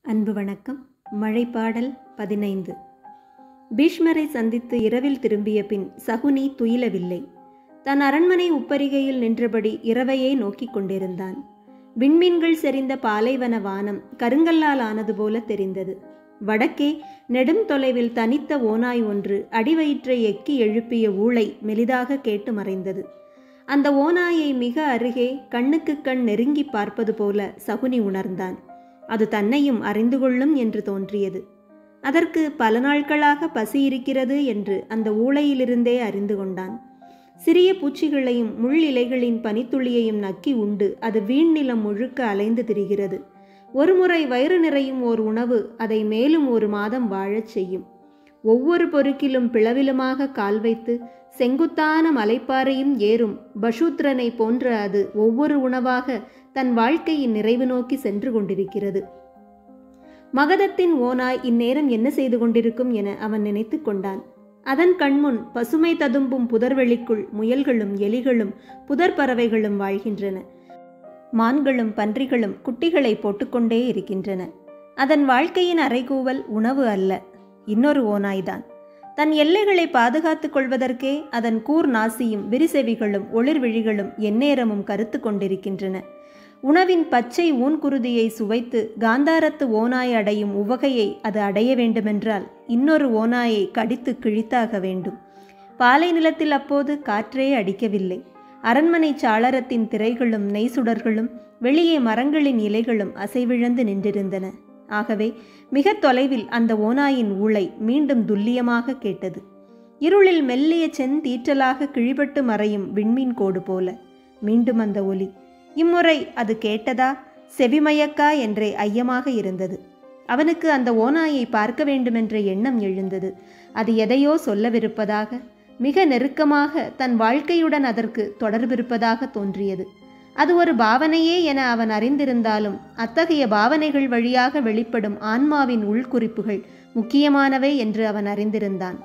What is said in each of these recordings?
அன்பு வணக்கம் மழைப்பாடல் பதினைந்து பீஷ்மரை சந்தித்து இரவில் திரும்பிய பின் சகுனி துயிலவில்லை தன் அரண்மனை உப்பரிகையில் நின்றபடி இரவையே நோக்கிக் கொண்டிருந்தான் விண்மீன்கள் செறிந்த பாலைவன வானம் கருங்கல்லால் ஆனது போல தெரிந்தது வடக்கே நெடும் தொலைவில் தனித்த ஓநாய் ஒன்று அடிவயிற்றை எக்கி எழுப்பிய ஊளை மெலிதாக கேட்டு மறைந்தது அந்த ஓநாயை மிக அருகே கண்ணுக்கு கண் நெருங்கி பார்ப்பது போல சகுனி உணர்ந்தான் அது தன்னையும் அறிந்து கொள்ளும் என்று தோன்றியது அதற்கு பல நாட்களாக பசி இருக்கிறது என்று அந்த ஊளையிலிருந்தே அறிந்து கொண்டான் சிறிய பூச்சிகளையும் முள் இலைகளின் பனித்துளியையும் நக்கி உண்டு அது வீண்நிலம் முழுக்க அலைந்து திரிகிறது ஒருமுறை வயிறு நிறையும் ஓர் உணவு அதை மேலும் ஒரு மாதம் வாழச் செய்யும் ஒவ்வொரு பொறுக்கிலும் பிளவிலுமாக கால் வைத்து செங்குத்தான மலைப்பாறையும் ஏறும் பஷூத்ரனை போன்ற அது ஒவ்வொரு உணவாக தன் வாழ்க்கையின் நிறைவு நோக்கி சென்று கொண்டிருக்கிறது மகதத்தின் ஓனாய் இந்நேரம் என்ன செய்து கொண்டிருக்கும் என அவன் நினைத்து கொண்டான் அதன் கண்முன் பசுமை ததும்பும் புதர்வெளிக்குள் முயல்களும் எலிகளும் புதர் பறவைகளும் வாழ்கின்றன மான்களும் பன்றிகளும் குட்டிகளை போட்டுக்கொண்டே இருக்கின்றன அதன் வாழ்க்கையின் அறைகூவல் உணவு அல்ல இன்னொரு ஓநாய்தான் தன் எல்லைகளை பாதுகாத்துக் கொள்வதற்கே அதன் கூர் நாசியும் விரிசெவிகளும் ஒளிர்விழிகளும் எந்நேரமும் கருத்து கொண்டிருக்கின்றன உணவின் பச்சை ஊன்குருதியை சுவைத்து காந்தாரத்து ஓநாய் அடையும் உவகையை அது அடைய வேண்டுமென்றால் இன்னொரு ஓநாயை கடித்து கிழித்தாக வேண்டும் பாலை நிலத்தில் அப்போது காற்றே அடிக்கவில்லை அரண்மனை சாளரத்தின் திரைகளும் நெய்சுடர்களும் வெளியே மரங்களின் இலைகளும் அசைவிழந்து நின்றிருந்தன ஆகவே மிக தொலைவில் அந்த ஓநாயின் ஊளை மீண்டும் துல்லியமாக கேட்டது இருளில் மெல்லிய செந்தீற்றலாக கிழிபட்டு மறையும் விண்மீன் கோடு போல மீண்டும் அந்த ஒலி இம்முறை அது கேட்டதா செவிமயக்கா என்றே ஐயமாக இருந்தது அவனுக்கு அந்த ஓநாயை பார்க்க வேண்டுமென்ற எண்ணம் எழுந்தது அது எதையோ சொல்லவிருப்பதாக மிக நெருக்கமாக தன் வாழ்க்கையுடன் அதற்கு தொடர்பிருப்பதாக தோன்றியது அது ஒரு பாவனையே என அவன் அறிந்திருந்தாலும் அத்தகைய பாவனைகள் வழியாக வெளிப்படும் ஆன்மாவின் உள்குறிப்புகள் முக்கியமானவை என்று அவன் அறிந்திருந்தான்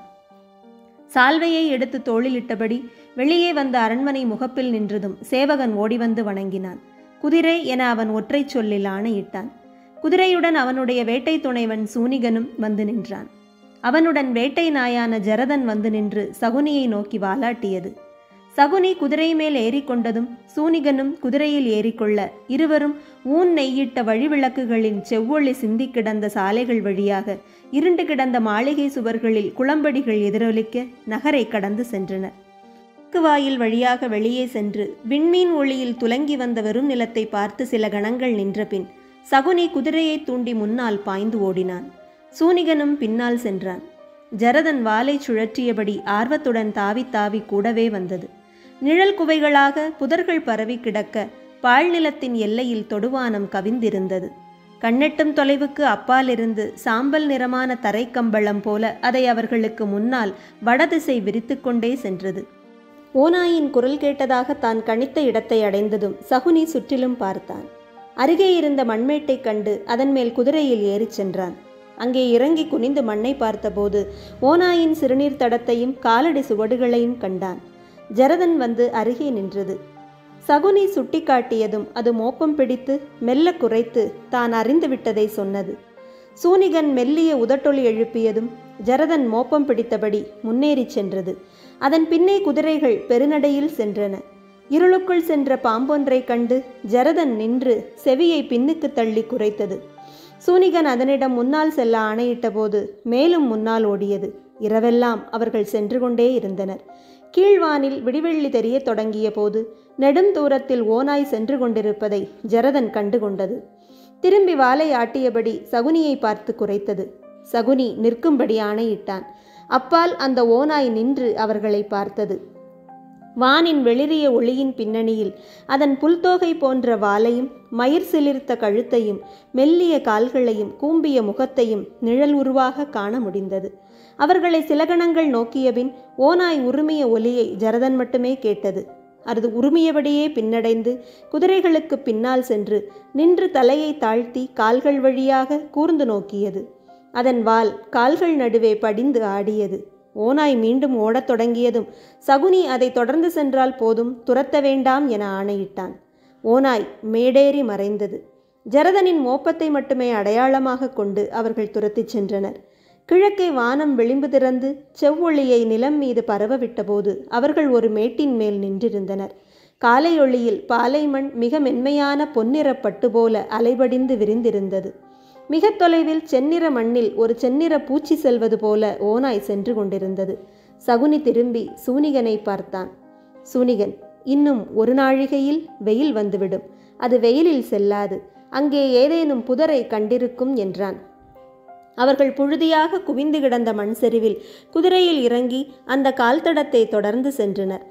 சால்வையை எடுத்து தோளிலிட்டபடி வெளியே வந்த அரண்மனை முகப்பில் நின்றதும் சேவகன் ஓடிவந்து வணங்கினான் குதிரை என அவன் ஒற்றைச் சொல்லில் ஆணையிட்டான் குதிரையுடன் அவனுடைய வேட்டை துணைவன் சூனிகனும் வந்து நின்றான் அவனுடன் வேட்டை நாயான ஜரதன் வந்து நின்று சகுனியை நோக்கி வாலாட்டியது சகுனி குதிரை மேல் ஏறிக்கொண்டதும் சூனிகனும் குதிரையில் ஏறிக்கொள்ள இருவரும் ஊன் நெய்யிட்ட வழிவிளக்குகளின் செவ்வொளி சிந்தி கிடந்த சாலைகள் வழியாக இருண்டு கிடந்த மாளிகை சுவர்களில் குளம்படிகள் எதிரொலிக்க நகரை கடந்து சென்றனர் வாயில் வழியாக வெளியே சென்று விண்மீன் ஒளியில் துலங்கி வந்த வெறும் நிலத்தை பார்த்து சில கணங்கள் நின்றபின் சகுனி குதிரையை தூண்டி முன்னால் பாய்ந்து ஓடினான் சூனிகனும் பின்னால் சென்றான் ஜரதன் வாலை சுழற்றியபடி ஆர்வத்துடன் தாவி தாவி கூடவே வந்தது நிழல் குவைகளாக புதர்கள் பரவி கிடக்க பாழ்நிலத்தின் எல்லையில் தொடுவானம் கவிந்திருந்தது கண்ணெட்டும் தொலைவுக்கு அப்பாலிருந்து சாம்பல் நிறமான தரைக்கம்பளம் போல அதை அவர்களுக்கு முன்னால் வடதிசை விரித்து கொண்டே சென்றது ஓநாயின் குரல் கேட்டதாக தான் கணித்த இடத்தை அடைந்ததும் சகுனி சுற்றிலும் பார்த்தான் அருகே இருந்த மண்மேட்டை கண்டு அதன் மேல் குதிரையில் ஏறிச் சென்றான் அங்கே இறங்கி குனிந்து மண்ணை பார்த்தபோது ஓநாயின் சிறுநீர் தடத்தையும் காலடி சுவடுகளையும் கண்டான் ஜரதன் வந்து அருகே நின்றது சகுனி சுட்டி காட்டியதும் அது மோப்பம் பிடித்து மெல்ல குறைத்து தான் அறிந்து விட்டதை சொன்னது சூனிகன் மெல்லிய உதட்டொளி எழுப்பியதும் ஜரதன் மோப்பம் பிடித்தபடி முன்னேறிச் சென்றது அதன் பின்னே குதிரைகள் பெருநடையில் சென்றன இருளுக்குள் சென்ற பாம்பொன்றை கண்டு ஜரதன் நின்று செவியை பின்னுக்கு தள்ளி குறைத்தது சூனிகன் அதனிடம் முன்னால் செல்ல ஆணையிட்ட போது மேலும் முன்னால் ஓடியது இரவெல்லாம் அவர்கள் சென்று கொண்டே இருந்தனர் கீழ்வானில் விடிவெள்ளி தெரிய தொடங்கிய போது நெடும் தூரத்தில் ஓநாய் சென்று கொண்டிருப்பதை ஜரதன் கண்டு கொண்டது திரும்பி வாலை ஆட்டியபடி சகுனியை பார்த்து குறைத்தது சகுனி நிற்கும்படி ஆணையிட்டான் அப்பால் அந்த ஓநாய் நின்று அவர்களை பார்த்தது வானின் வெளிரிய ஒளியின் பின்னணியில் அதன் புல்தோகை போன்ற வாலையும் மயிர் சிலிர்த்த கழுத்தையும் மெல்லிய கால்களையும் கூம்பிய முகத்தையும் நிழல் உருவாக காண முடிந்தது அவர்களை சில கணங்கள் நோக்கியபின் ஓநாய் உருமிய ஒலியை ஜரதன் மட்டுமே கேட்டது அது உருமியபடியே பின்னடைந்து குதிரைகளுக்கு பின்னால் சென்று நின்று தலையை தாழ்த்தி கால்கள் வழியாக கூர்ந்து நோக்கியது அதன் வால் கால்கள் நடுவே படிந்து ஆடியது ஓநாய் மீண்டும் ஓடத் தொடங்கியதும் சகுனி அதை தொடர்ந்து சென்றால் போதும் துரத்த வேண்டாம் என ஆணையிட்டான் ஓநாய் மேடேறி மறைந்தது ஜரதனின் மோப்பத்தை மட்டுமே அடையாளமாக கொண்டு அவர்கள் துரத்திச் சென்றனர் கிழக்கே வானம் விளிம்பு திறந்து செவ்வொளியை நிலம் மீது பரவ விட்டபோது அவர்கள் ஒரு மேட்டின் மேல் நின்றிருந்தனர் காலையொளியில் பாலைமண் மிக மென்மையான பொன்னிறப் பட்டு போல அலைபடிந்து விரிந்திருந்தது மிக தொலைவில் செந்நிற மண்ணில் ஒரு செந்நிற பூச்சி செல்வது போல ஓனாய் சென்று கொண்டிருந்தது சகுனி திரும்பி சூனிகனை பார்த்தான் சூனிகன் இன்னும் ஒரு நாழிகையில் வெயில் வந்துவிடும் அது வெயிலில் செல்லாது அங்கே ஏதேனும் புதரை கண்டிருக்கும் என்றான் அவர்கள் புழுதியாக குவிந்து கிடந்த மண் சரிவில் குதிரையில் இறங்கி அந்த கால்தடத்தை தொடர்ந்து சென்றனர்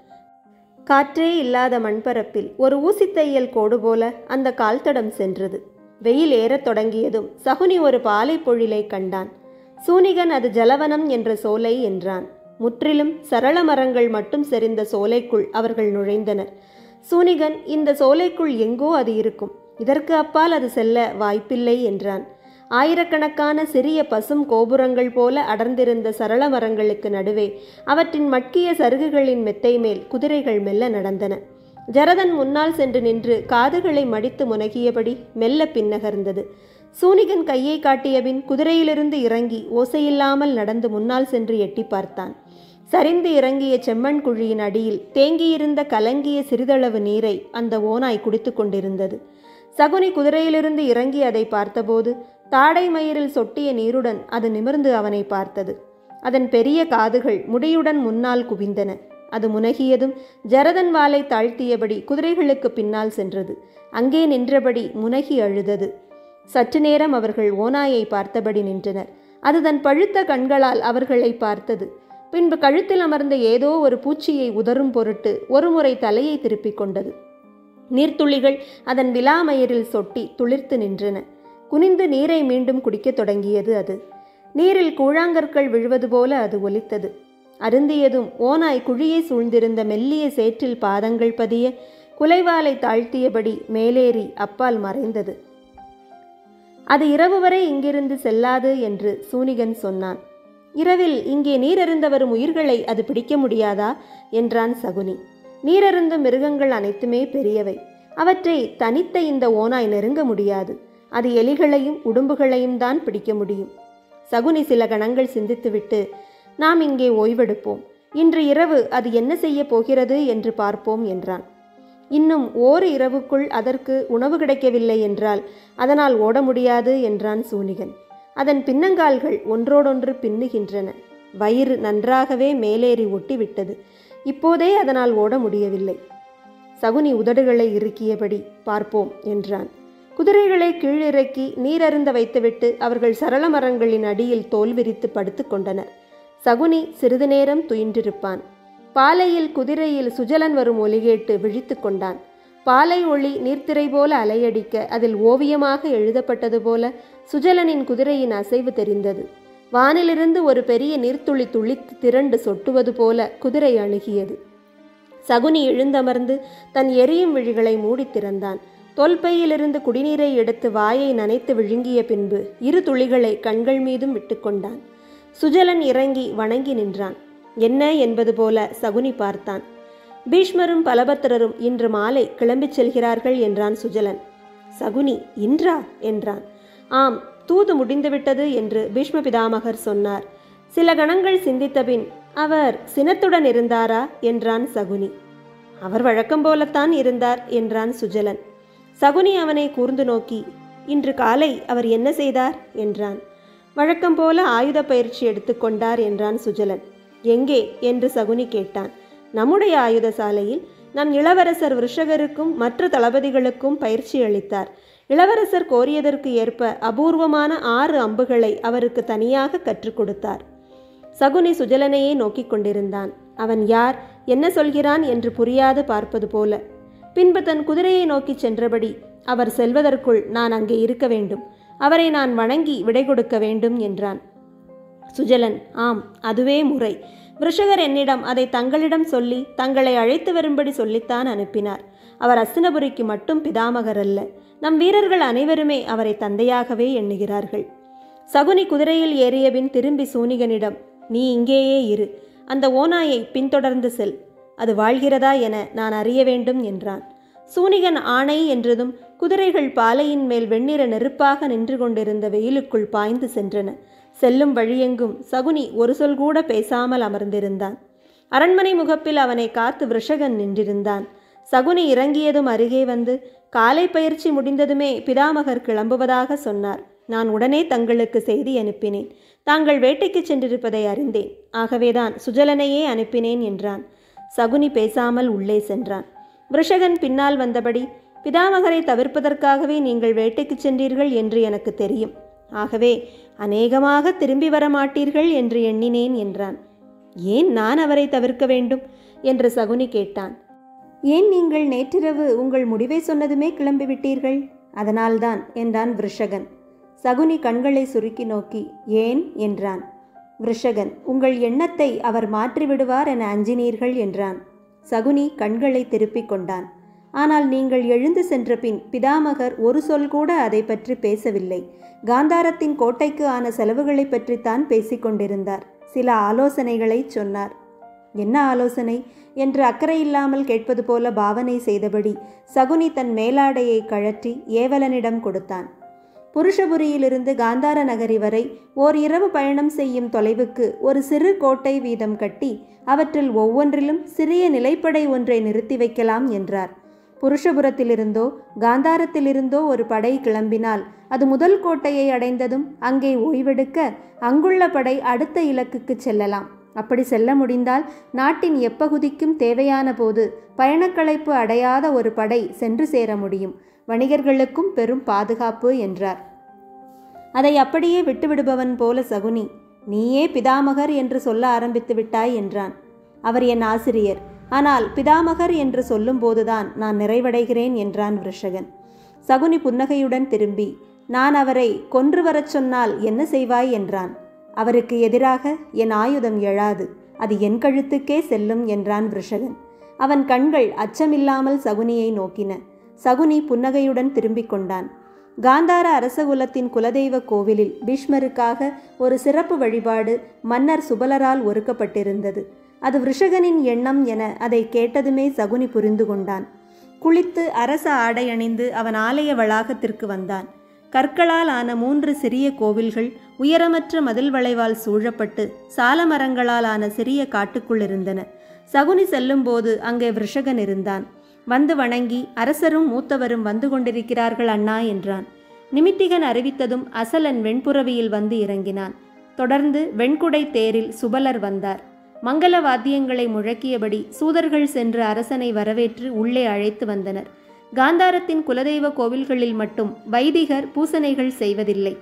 காற்றே இல்லாத மண்பரப்பில் ஒரு ஊசித்தையல் கோடு போல அந்த கால்தடம் சென்றது வெயில் ஏறத் தொடங்கியதும் சகுனி ஒரு பாலை பொழிலை கண்டான் சூனிகன் அது ஜலவனம் என்ற சோலை என்றான் முற்றிலும் சரள மரங்கள் மட்டும் செறிந்த சோலைக்குள் அவர்கள் நுழைந்தனர் சூனிகன் இந்த சோலைக்குள் எங்கோ அது இருக்கும் இதற்கு அப்பால் அது செல்ல வாய்ப்பில்லை என்றான் ஆயிரக்கணக்கான சிறிய பசும் கோபுரங்கள் போல அடர்ந்திருந்த சரள மரங்களுக்கு நடுவே அவற்றின் மட்கிய சருகுகளின் மெத்தை மேல் குதிரைகள் மெல்ல நடந்தன ஜரதன் முன்னால் சென்று நின்று காதுகளை மடித்து முனகியபடி மெல்ல பின்னகர்ந்தது சூனிகன் கையை காட்டியபின் குதிரையிலிருந்து இறங்கி ஓசையில்லாமல் நடந்து முன்னால் சென்று எட்டி பார்த்தான் சரிந்து இறங்கிய செம்மண் குழியின் அடியில் தேங்கியிருந்த கலங்கிய சிறிதளவு நீரை அந்த ஓனாய் குடித்து கொண்டிருந்தது சகுனி குதிரையிலிருந்து இறங்கி அதை பார்த்தபோது தாடை மயிரில் சொட்டிய நீருடன் அது நிமிர்ந்து அவனை பார்த்தது அதன் பெரிய காதுகள் முடியுடன் முன்னால் குவிந்தன அது முனகியதும் ஜரதன் வாலை தாழ்த்தியபடி குதிரைகளுக்கு பின்னால் சென்றது அங்கே நின்றபடி முனகி அழுதது சற்று நேரம் அவர்கள் ஓநாயை பார்த்தபடி நின்றனர் அது தன் பழுத்த கண்களால் அவர்களை பார்த்தது பின்பு கழுத்தில் அமர்ந்த ஏதோ ஒரு பூச்சியை உதரும் பொருட்டு ஒருமுறை தலையை திருப்பிக் கொண்டது நீர்த்துளிகள் அதன் விலாமயிரில் சொட்டி துளிர்த்து நின்றன குனிந்து நீரை மீண்டும் குடிக்கத் தொடங்கியது அது நீரில் கூழாங்கற்கள் விழுவது போல அது ஒலித்தது அருந்தியதும் ஓனாய் குழியை சூழ்ந்திருந்த மெல்லிய சேற்றில் பாதங்கள் பதிய குலைவாலை தாழ்த்தியபடி மேலேறி அப்பால் மறைந்தது அது இரவு வரை இங்கிருந்து செல்லாது என்று சூனிகன் சொன்னான் இரவில் இங்கே நீரருந்த வரும் உயிர்களை அது பிடிக்க முடியாதா என்றான் சகுனி நீரருந்தும் மிருகங்கள் அனைத்துமே பெரியவை அவற்றை தனித்த இந்த ஓனாய் நெருங்க முடியாது அது எலிகளையும் உடும்புகளையும் தான் பிடிக்க முடியும் சகுனி சில கணங்கள் சிந்தித்துவிட்டு நாம் இங்கே ஓய்வெடுப்போம் இன்று இரவு அது என்ன செய்ய போகிறது என்று பார்ப்போம் என்றான் இன்னும் ஓர் இரவுக்குள் அதற்கு உணவு கிடைக்கவில்லை என்றால் அதனால் ஓட முடியாது என்றான் சூனிகன் அதன் பின்னங்கால்கள் ஒன்றோடொன்று பின்னுகின்றன வயிறு நன்றாகவே மேலேறி ஒட்டிவிட்டது இப்போதே அதனால் ஓட முடியவில்லை சகுனி உதடுகளை இறுக்கியபடி பார்ப்போம் என்றான் குதிரைகளை கீழிறக்கி நீரருந்த வைத்துவிட்டு அவர்கள் சரள மரங்களின் அடியில் தோல் விரித்து படுத்து கொண்டனர் சகுனி சிறிது நேரம் துயின்றிருப்பான் பாலையில் குதிரையில் சுஜலன் வரும் ஒலி கேட்டு விழித்து கொண்டான் பாலை ஒளி நீர்த்திரை போல அலையடிக்க அதில் ஓவியமாக எழுதப்பட்டது போல சுஜலனின் குதிரையின் அசைவு தெரிந்தது வானிலிருந்து ஒரு பெரிய நீர்த்துளி துளித்து திரண்டு சொட்டுவது போல குதிரை அணுகியது சகுனி எழுந்தமர்ந்து தன் எரியும் விழிகளை மூடித் திறந்தான் தொல்பையிலிருந்து குடிநீரை எடுத்து வாயை நனைத்து விழுங்கிய பின்பு இரு துளிகளை கண்கள் மீதும் விட்டுக்கொண்டான் சுஜலன் இறங்கி வணங்கி நின்றான் என்ன என்பது போல சகுனி பார்த்தான் பீஷ்மரும் பலபத்திரரும் இன்று மாலை கிளம்பிச் செல்கிறார்கள் என்றான் சுஜலன் சகுனி இன்றா என்றான் ஆம் தூது முடிந்துவிட்டது என்று பீஷ்ம பிதாமகர் சொன்னார் சில கணங்கள் சிந்தித்தபின் அவர் சினத்துடன் இருந்தாரா என்றான் சகுனி அவர் வழக்கம் போலத்தான் இருந்தார் என்றான் சுஜலன் சகுனி அவனை கூர்ந்து நோக்கி இன்று காலை அவர் என்ன செய்தார் என்றான் வழக்கம் போல ஆயுத பயிற்சி எடுத்துக்கொண்டார் என்றான் சுஜலன் எங்கே என்று சகுனி கேட்டான் நம்முடைய ஆயுத சாலையில் நம் இளவரசர் விருஷகருக்கும் மற்ற தளபதிகளுக்கும் பயிற்சி அளித்தார் இளவரசர் கோரியதற்கு ஏற்ப அபூர்வமான ஆறு அம்புகளை அவருக்கு தனியாக கற்றுக் கொடுத்தார் சகுனி சுஜலனையே நோக்கிக் கொண்டிருந்தான் அவன் யார் என்ன சொல்கிறான் என்று புரியாது பார்ப்பது போல பின்பு தன் குதிரையை நோக்கிச் சென்றபடி அவர் செல்வதற்குள் நான் அங்கே இருக்க வேண்டும் அவரை நான் வணங்கி விடை கொடுக்க வேண்டும் என்றான் சுஜலன் ஆம் அதுவே முறை விருஷகர் என்னிடம் அதை தங்களிடம் சொல்லி தங்களை அழைத்து வரும்படி சொல்லித்தான் அனுப்பினார் அவர் அஸ்தினபுரிக்கு மட்டும் பிதாமகர் அல்ல நம் வீரர்கள் அனைவருமே அவரை தந்தையாகவே எண்ணுகிறார்கள் சகுனி குதிரையில் ஏறியபின் திரும்பி சூனிகனிடம் நீ இங்கேயே இரு அந்த ஓநாயை பின்தொடர்ந்து செல் அது வாழ்கிறதா என நான் அறிய வேண்டும் என்றான் சூனிகன் ஆணை என்றதும் குதிரைகள் பாலையின் மேல் வெண்ணிற நெருப்பாக நின்று கொண்டிருந்த வெயிலுக்குள் பாய்ந்து சென்றன செல்லும் வழியெங்கும் சகுனி ஒரு சொல் கூட பேசாமல் அமர்ந்திருந்தான் அரண்மனை முகப்பில் அவனை காத்து விருஷகன் நின்றிருந்தான் சகுனி இறங்கியதும் அருகே வந்து காலை பயிற்சி முடிந்ததுமே பிதாமகர் கிளம்புவதாக சொன்னார் நான் உடனே தங்களுக்கு செய்தி அனுப்பினேன் தாங்கள் வேட்டைக்கு சென்றிருப்பதை அறிந்தேன் ஆகவேதான் சுஜலனையே அனுப்பினேன் என்றான் சகுனி பேசாமல் உள்ளே சென்றான் விருஷகன் பின்னால் வந்தபடி பிதாமகரை தவிர்ப்பதற்காகவே நீங்கள் வேட்டைக்கு சென்றீர்கள் என்று எனக்கு தெரியும் ஆகவே அநேகமாக திரும்பி வர மாட்டீர்கள் என்று எண்ணினேன் என்றான் ஏன் நான் அவரை தவிர்க்க வேண்டும் என்று சகுனி கேட்டான் ஏன் நீங்கள் நேற்றிரவு உங்கள் முடிவை சொன்னதுமே கிளம்பிவிட்டீர்கள் அதனால்தான் என்றான் விருஷகன் சகுனி கண்களை சுருக்கி நோக்கி ஏன் என்றான் விருஷகன் உங்கள் எண்ணத்தை அவர் மாற்றிவிடுவார் என அஞ்சினீர்கள் என்றான் சகுனி கண்களை திருப்பிக் கொண்டான் ஆனால் நீங்கள் எழுந்து சென்ற பின் பிதாமகர் ஒரு சொல் கூட அதை பற்றி பேசவில்லை காந்தாரத்தின் கோட்டைக்கு ஆன செலவுகளை பற்றித்தான் பேசிக் கொண்டிருந்தார் சில ஆலோசனைகளை சொன்னார் என்ன ஆலோசனை என்று அக்கறையில்லாமல் கேட்பது போல பாவனை செய்தபடி சகுனி தன் மேலாடையை கழற்றி ஏவலனிடம் கொடுத்தான் புருஷபுரியிலிருந்து காந்தார நகரி வரை ஓர் இரவு பயணம் செய்யும் தொலைவுக்கு ஒரு சிறு கோட்டை வீதம் கட்டி அவற்றில் ஒவ்வொன்றிலும் சிறிய நிலைப்படை ஒன்றை நிறுத்தி வைக்கலாம் என்றார் புருஷபுரத்திலிருந்தோ காந்தாரத்திலிருந்தோ ஒரு படை கிளம்பினால் அது முதல் கோட்டையை அடைந்ததும் அங்கே ஓய்வெடுக்க அங்குள்ள படை அடுத்த இலக்குக்கு செல்லலாம் அப்படி செல்ல முடிந்தால் நாட்டின் எப்பகுதிக்கும் தேவையான போது பயணக்களைப்பு அடையாத ஒரு படை சென்று சேர முடியும் வணிகர்களுக்கும் பெரும் பாதுகாப்பு என்றார் அதை அப்படியே விட்டுவிடுபவன் போல சகுனி நீயே பிதாமகர் என்று சொல்ல ஆரம்பித்து விட்டாய் என்றான் அவர் என் ஆசிரியர் ஆனால் பிதாமகர் என்று சொல்லும்போதுதான் நான் நிறைவடைகிறேன் என்றான் விருஷகன் சகுனி புன்னகையுடன் திரும்பி நான் அவரை கொன்று வரச் சொன்னால் என்ன செய்வாய் என்றான் அவருக்கு எதிராக என் ஆயுதம் எழாது அது என் கழுத்துக்கே செல்லும் என்றான் விருஷகன் அவன் கண்கள் அச்சமில்லாமல் சகுனியை நோக்கின சகுனி புன்னகையுடன் திரும்பிக் கொண்டான் காந்தார அரசகுலத்தின் குலதெய்வ கோவிலில் பீஷ்மருக்காக ஒரு சிறப்பு வழிபாடு மன்னர் சுபலரால் ஒருக்கப்பட்டிருந்தது அது விருஷகனின் எண்ணம் என அதை கேட்டதுமே சகுனி புரிந்து கொண்டான் குளித்து அரச ஆடை அணிந்து அவன் ஆலய வளாகத்திற்கு வந்தான் கற்களால் ஆன மூன்று சிறிய கோவில்கள் உயரமற்ற மதில் வளைவால் சூழப்பட்டு சாலமரங்களால் ஆன சிறிய காட்டுக்குள் இருந்தன சகுனி செல்லும்போது அங்கே விருஷகன் இருந்தான் வந்து வணங்கி அரசரும் மூத்தவரும் வந்து கொண்டிருக்கிறார்கள் அண்ணா என்றான் நிமித்திகன் அறிவித்ததும் அசலன் வெண்புறவியில் வந்து இறங்கினான் தொடர்ந்து வெண்குடை தேரில் சுபலர் வந்தார் மங்கள வாத்தியங்களை முழக்கியபடி சூதர்கள் சென்று அரசனை வரவேற்று உள்ளே அழைத்து வந்தனர் காந்தாரத்தின் குலதெய்வ கோவில்களில் மட்டும் வைதிகர் பூசனைகள் செய்வதில்லை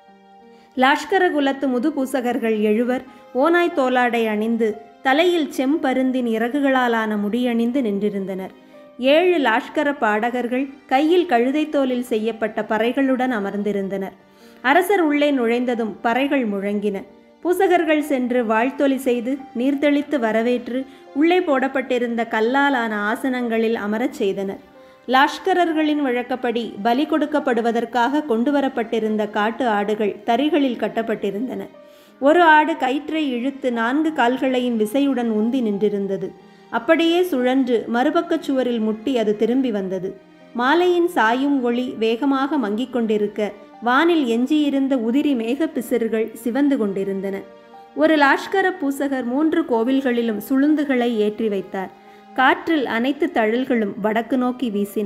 லாஷ்கர குலத்து முது பூசகர்கள் எழுவர் ஓனாய் தோலாடை அணிந்து தலையில் செம்பருந்தின் இறகுகளாலான முடியணிந்து நின்றிருந்தனர் ஏழு லாஷ்கர பாடகர்கள் கையில் கழுதைத்தோலில் செய்யப்பட்ட பறைகளுடன் அமர்ந்திருந்தனர் அரசர் உள்ளே நுழைந்ததும் பறைகள் முழங்கின பூசகர்கள் சென்று வாழ்த்தொலி செய்து நீர்த்தெளித்து வரவேற்று உள்ளே போடப்பட்டிருந்த கல்லாலான ஆசனங்களில் அமரச் செய்தனர் லாஷ்கரர்களின் வழக்கப்படி பலி கொடுக்கப்படுவதற்காக கொண்டு வரப்பட்டிருந்த காட்டு ஆடுகள் தறிகளில் கட்டப்பட்டிருந்தன ஒரு ஆடு கயிற்றை இழுத்து நான்கு கால்களையும் விசையுடன் உந்தி நின்றிருந்தது அப்படியே சுழன்று மறுபக்கச் சுவரில் முட்டி அது திரும்பி வந்தது மாலையின் சாயும் ஒளி வேகமாக மங்கிக் கொண்டிருக்க வானில் எஞ்சியிருந்த உதிரி மேகப் பிசிறுகள் சிவந்து கொண்டிருந்தன ஒரு லாஷ்கர பூசகர் மூன்று கோவில்களிலும் சுளுந்துகளை ஏற்றி வைத்தார் காற்றில் அனைத்து தழல்களும் வடக்கு நோக்கி வீசின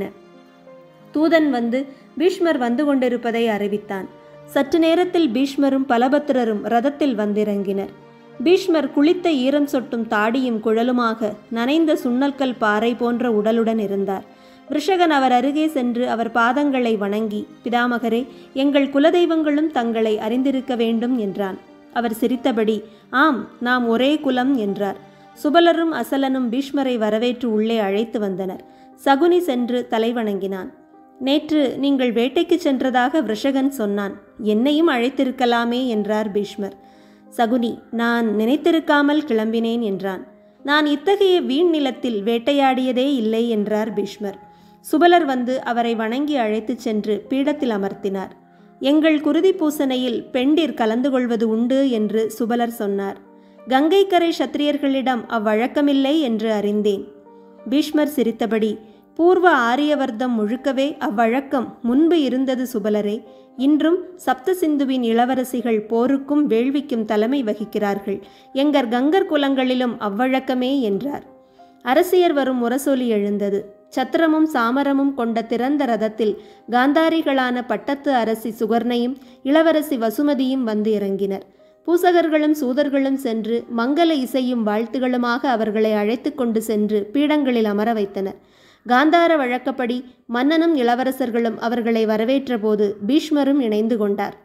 தூதன் வந்து பீஷ்மர் வந்து கொண்டிருப்பதை அறிவித்தான் சற்று நேரத்தில் பீஷ்மரும் பலபத்திரரும் ரதத்தில் வந்திறங்கினர் பீஷ்மர் குளித்த ஈரம் சொட்டும் தாடியும் குழலுமாக நனைந்த சுண்ணல்கல் பாறை போன்ற உடலுடன் இருந்தார் விருஷகன் அவர் அருகே சென்று அவர் பாதங்களை வணங்கி பிதாமகரே எங்கள் குலதெய்வங்களும் தங்களை அறிந்திருக்க வேண்டும் என்றான் அவர் சிரித்தபடி ஆம் நாம் ஒரே குலம் என்றார் சுபலரும் அசலனும் பீஷ்மரை வரவேற்று உள்ளே அழைத்து வந்தனர் சகுனி சென்று தலை வணங்கினான் நேற்று நீங்கள் வேட்டைக்கு சென்றதாக விருஷகன் சொன்னான் என்னையும் அழைத்திருக்கலாமே என்றார் பீஷ்மர் சகுனி நான் நினைத்திருக்காமல் கிளம்பினேன் என்றான் நான் இத்தகைய வீண் நிலத்தில் வேட்டையாடியதே இல்லை என்றார் பீஷ்மர் சுபலர் வந்து அவரை வணங்கி அழைத்துச் சென்று பீடத்தில் அமர்த்தினார் எங்கள் குருதி பூசனையில் பெண்டிர் கலந்து கொள்வது உண்டு என்று சுபலர் சொன்னார் கங்கைக்கரை சத்திரியர்களிடம் அவ்வழக்கமில்லை என்று அறிந்தேன் பீஷ்மர் சிரித்தபடி பூர்வ ஆரியவர்த்தம் முழுக்கவே அவ்வழக்கம் முன்பு இருந்தது சுபலரே இன்றும் சப்தசிந்துவின் இளவரசிகள் போருக்கும் வேள்விக்கும் தலைமை வகிக்கிறார்கள் எங்கர் கங்கர் குலங்களிலும் அவ்வழக்கமே என்றார் அரசியர் வரும் முரசொலி எழுந்தது சத்திரமும் சாமரமும் கொண்ட திறந்த ரதத்தில் காந்தாரிகளான பட்டத்து அரசி சுகர்ணையும் இளவரசி வசுமதியும் வந்து இறங்கினர் பூசகர்களும் சூதர்களும் சென்று மங்கள இசையும் வாழ்த்துகளுமாக அவர்களை அழைத்து கொண்டு சென்று பீடங்களில் அமர வைத்தனர் காந்தார வழக்கப்படி மன்னனும் இளவரசர்களும் அவர்களை வரவேற்றபோது பீஷ்மரும் இணைந்து கொண்டார்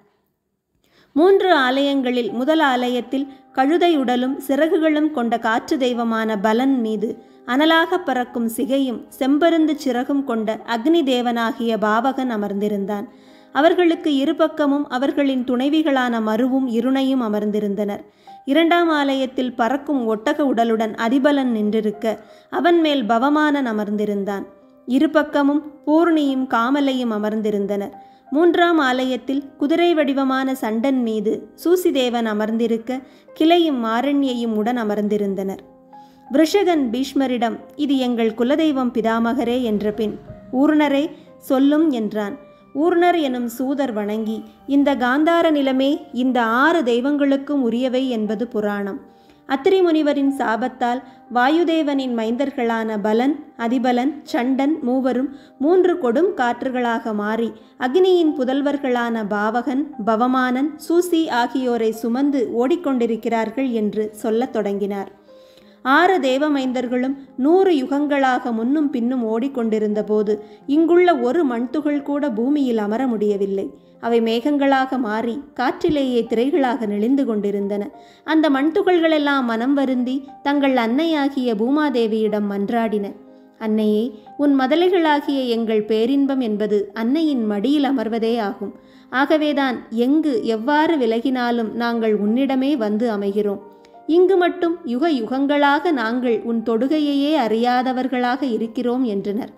மூன்று ஆலயங்களில் முதல் ஆலயத்தில் கழுதை உடலும் சிறகுகளும் கொண்ட காற்று தெய்வமான பலன் மீது அனலாக பறக்கும் சிகையும் செம்பருந்து சிறகும் கொண்ட அக்னி தேவனாகிய பாவகன் அமர்ந்திருந்தான் அவர்களுக்கு இருபக்கமும் அவர்களின் துணைவிகளான மருவும் இருணையும் அமர்ந்திருந்தனர் இரண்டாம் ஆலயத்தில் பறக்கும் ஒட்டக உடலுடன் அதிபலன் நின்றிருக்க அவன் மேல் பவமானன் அமர்ந்திருந்தான் இருபக்கமும் பூர்ணியும் காமலையும் அமர்ந்திருந்தனர் மூன்றாம் ஆலயத்தில் குதிரை வடிவமான சண்டன் மீது சூசிதேவன் அமர்ந்திருக்க கிளையும் மாரண்யையும் உடன் அமர்ந்திருந்தனர் விருஷகன் பீஷ்மரிடம் இது எங்கள் குலதெய்வம் பிதாமகரே என்ற பின் ஊர்ணரே சொல்லும் என்றான் ஊர்ணர் எனும் சூதர் வணங்கி இந்த காந்தார நிலமே இந்த ஆறு தெய்வங்களுக்கும் உரியவை என்பது புராணம் அத்திரி முனிவரின் சாபத்தால் வாயுதேவனின் மைந்தர்களான பலன் அதிபலன் சண்டன் மூவரும் மூன்று கொடும் காற்றுகளாக மாறி அக்னியின் புதல்வர்களான பாவகன் பவமானன் சூசி ஆகியோரை சுமந்து ஓடிக்கொண்டிருக்கிறார்கள் என்று சொல்லத் தொடங்கினார் ஆறு தேவமைந்தர்களும் நூறு யுகங்களாக முன்னும் பின்னும் ஓடிக்கொண்டிருந்த போது இங்குள்ள ஒரு மண்துகள் கூட பூமியில் அமர முடியவில்லை அவை மேகங்களாக மாறி காற்றிலேயே திரைகளாக நெளிந்து கொண்டிருந்தன அந்த மண்துகள்களெல்லாம் மனம் வருந்தி தங்கள் அன்னையாகிய பூமாதேவியிடம் மன்றாடின அன்னையே உன் மதலைகளாகிய எங்கள் பேரின்பம் என்பது அன்னையின் மடியில் அமர்வதே ஆகும் ஆகவேதான் எங்கு எவ்வாறு விலகினாலும் நாங்கள் உன்னிடமே வந்து அமைகிறோம் இங்கு மட்டும் யுக யுகங்களாக நாங்கள் உன் தொடுகையையே அறியாதவர்களாக இருக்கிறோம் என்றனர்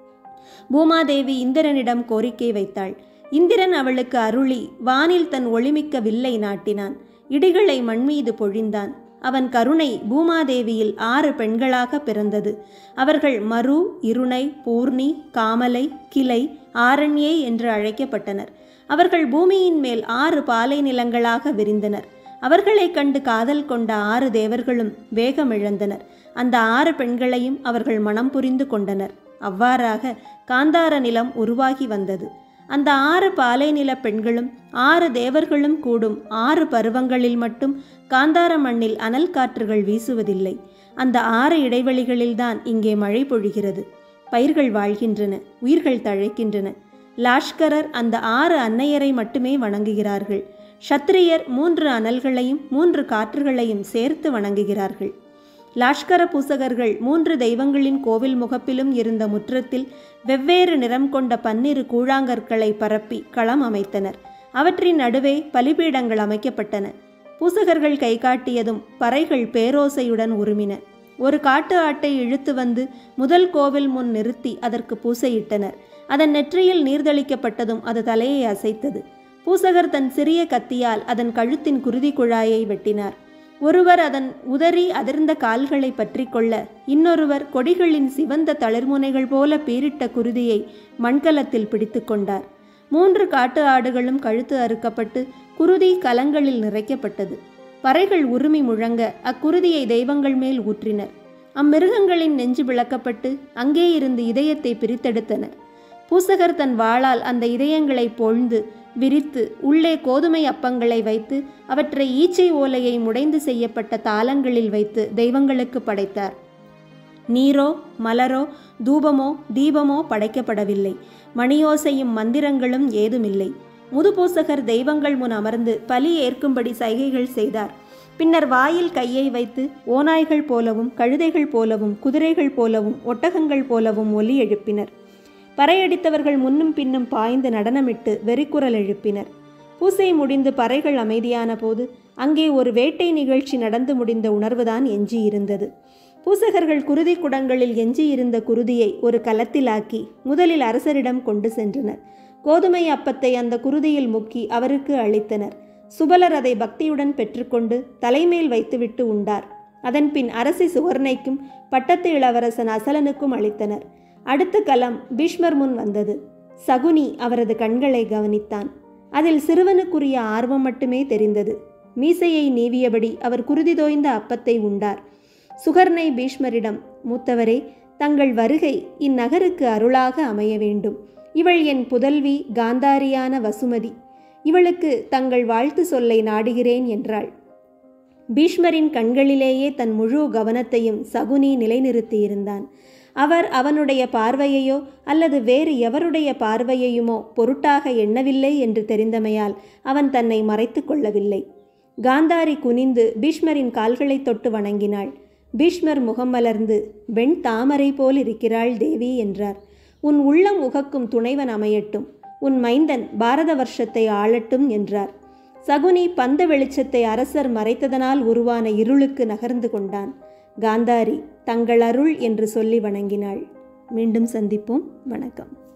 பூமாதேவி இந்திரனிடம் கோரிக்கை வைத்தாள் இந்திரன் அவளுக்கு அருளி வானில் தன் ஒளிமிக்க வில்லை நாட்டினான் இடிகளை மண்மீது பொழிந்தான் அவன் கருணை பூமாதேவியில் ஆறு பெண்களாக பிறந்தது அவர்கள் மரு இருணை பூர்ணி காமலை கிளை ஆரண்யே என்று அழைக்கப்பட்டனர் அவர்கள் பூமியின் மேல் ஆறு பாலை நிலங்களாக விரிந்தனர் அவர்களைக் கண்டு காதல் கொண்ட ஆறு தேவர்களும் வேகமிழந்தனர் அந்த ஆறு பெண்களையும் அவர்கள் மனம் புரிந்து கொண்டனர் அவ்வாறாக காந்தார நிலம் உருவாகி வந்தது அந்த ஆறு பாலை நில பெண்களும் ஆறு தேவர்களும் கூடும் ஆறு பருவங்களில் மட்டும் காந்தார மண்ணில் அனல் காற்றுகள் வீசுவதில்லை அந்த ஆறு இடைவெளிகளில்தான் இங்கே மழை பொழிகிறது பயிர்கள் வாழ்கின்றன உயிர்கள் தழைக்கின்றன லாஷ்கரர் அந்த ஆறு அன்னையரை மட்டுமே வணங்குகிறார்கள் ஷத்திரியர் மூன்று அனல்களையும் மூன்று காற்றுகளையும் சேர்த்து வணங்குகிறார்கள் லாஷ்கர பூசகர்கள் மூன்று தெய்வங்களின் கோவில் முகப்பிலும் இருந்த முற்றத்தில் வெவ்வேறு நிறம் கொண்ட பன்னிரு கூழாங்கற்களை பரப்பி களம் அமைத்தனர் அவற்றின் நடுவே பலிபீடங்கள் அமைக்கப்பட்டன பூசகர்கள் கை காட்டியதும் பறைகள் பேரோசையுடன் உருமின ஒரு காட்டு ஆட்டை இழுத்து வந்து முதல் கோவில் முன் நிறுத்தி அதற்கு பூசையிட்டனர் அதன் நெற்றியில் நீர்தளிக்கப்பட்டதும் அது தலையை அசைத்தது பூசகர் தன் சிறிய கத்தியால் அதன் கழுத்தின் குருதி குழாயை வெட்டினார் ஒருவர் அதன் உதறி அதிர்ந்த கால்களை பற்றி கொள்ள இன்னொருவர் கொடிகளின் சிவந்த தளிர்முனைகள் போல பீரிட்ட குருதியை மண்கலத்தில் பிடித்து கொண்டார் மூன்று காட்டு ஆடுகளும் கழுத்து அறுக்கப்பட்டு குருதி கலங்களில் நிறைக்கப்பட்டது பறைகள் உருமி முழங்க அக்குருதியை தெய்வங்கள் மேல் ஊற்றினர் அம்மிருகங்களின் நெஞ்சு விளக்கப்பட்டு அங்கே இருந்து இதயத்தை பிரித்தெடுத்தனர் பூசகர் தன் வாளால் அந்த இதயங்களை பொழ்ந்து விரித்து உள்ளே கோதுமை அப்பங்களை வைத்து அவற்றை ஈச்சை ஓலையை முடைந்து செய்யப்பட்ட தாளங்களில் வைத்து தெய்வங்களுக்கு படைத்தார் நீரோ மலரோ தூபமோ தீபமோ படைக்கப்படவில்லை மணியோசையும் மந்திரங்களும் ஏதுமில்லை முதுபூசகர் தெய்வங்கள் முன் அமர்ந்து பலி ஏற்கும்படி சைகைகள் செய்தார் பின்னர் வாயில் கையை வைத்து ஓநாய்கள் போலவும் கழுதைகள் போலவும் குதிரைகள் போலவும் ஒட்டகங்கள் போலவும் ஒலி எழுப்பினர் பறையடித்தவர்கள் முன்னும் பின்னும் பாய்ந்து நடனமிட்டு வெறிக்குரல் எழுப்பினர் பூசை முடிந்து பறைகள் அமைதியான போது அங்கே ஒரு வேட்டை நிகழ்ச்சி நடந்து முடிந்த உணர்வுதான் எஞ்சியிருந்தது பூசகர்கள் குருதி குடங்களில் எஞ்சியிருந்த குருதியை ஒரு கலத்திலாக்கி முதலில் அரசரிடம் கொண்டு சென்றனர் கோதுமை அப்பத்தை அந்த குருதியில் முக்கி அவருக்கு அளித்தனர் சுபலர் அதை பக்தியுடன் பெற்றுக்கொண்டு தலைமேல் வைத்துவிட்டு உண்டார் அதன்பின் அரசி சுவர்ணைக்கும் பட்டத்து இளவரசன் அசலனுக்கும் அளித்தனர் அடுத்த கலம் பீஷ்மர் முன் வந்தது சகுனி அவரது கண்களை கவனித்தான் அதில் சிறுவனுக்குரிய ஆர்வம் மட்டுமே தெரிந்தது மீசையை நீவியபடி அவர் குருதி தோய்ந்த அப்பத்தை உண்டார் சுகர்ணை பீஷ்மரிடம் மூத்தவரே தங்கள் வருகை இந்நகருக்கு அருளாக அமைய வேண்டும் இவள் என் புதல்வி காந்தாரியான வசுமதி இவளுக்கு தங்கள் வாழ்த்து சொல்லை நாடுகிறேன் என்றாள் பீஷ்மரின் கண்களிலேயே தன் முழு கவனத்தையும் சகுனி நிலைநிறுத்தியிருந்தான் அவர் அவனுடைய பார்வையையோ அல்லது வேறு எவருடைய பார்வையையுமோ பொருட்டாக எண்ணவில்லை என்று தெரிந்தமையால் அவன் தன்னை மறைத்து கொள்ளவில்லை காந்தாரி குனிந்து பீஷ்மரின் கால்களை தொட்டு வணங்கினாள் பீஷ்மர் முகம் மலர்ந்து வெண் தாமரை போல் இருக்கிறாள் தேவி என்றார் உன் உள்ளம் உகக்கும் துணைவன் அமையட்டும் உன் மைந்தன் பாரத வருஷத்தை ஆளட்டும் என்றார் சகுனி பந்த வெளிச்சத்தை அரசர் மறைத்ததனால் உருவான இருளுக்கு நகர்ந்து கொண்டான் காந்தாரி தங்கள் அருள் என்று சொல்லி வணங்கினாள் மீண்டும் சந்திப்போம் வணக்கம்